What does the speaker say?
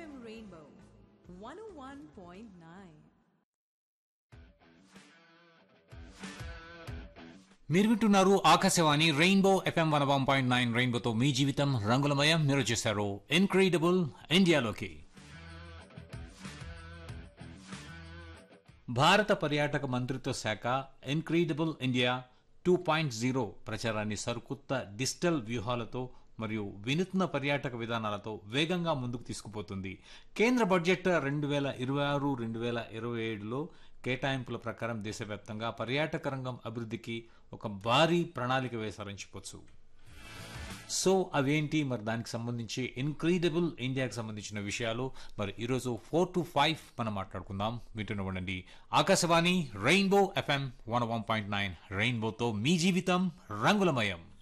FM Rainbow 101.9. మీరు వింటున్నారు ఆకాశవాణి Rainbow FM one one point nine రెయిన్బోతో మీ జీవితం రంగులమయం మీరు చేశారు ఇన్క్రెడిబుల్ ఇండియాలోకి భారత పర్యాటక మంత్రిత్వ శాఖ Incredible India two point zero ప్రచారాన్ని సరికొత్త డిజిటల్ వ్యూహాలతో మరియు వినూత్న పర్యాటక విధానాలతో వేగంగా ముందుకు తీసుకుపోతుంది కేంద్ర బడ్జెట్ రెండు వేల ఇరవై ఆరు రెండు వేల ఇరవై ఏడులో కేటాయింపుల ప్రకారం దేశవ్యాప్తంగా పర్యాటక రంగం అభివృద్ధికి ఒక భారీ ప్రణాళిక వేశారని చెప్పొచ్చు సో అవేంటి మరి దానికి సంబంధించి ఇన్క్రీడబుల్ ఇండియాకి సంబంధించిన విషయాలు మరి ఈరోజు ఫోర్ టు ఫైవ్ మనం మాట్లాడుకుందాం వింటూనే ఉండండి ఆకాశవాణి Rainbow FM one one point nine రెయిన్బోతో మీ జీవితం రంగులమయం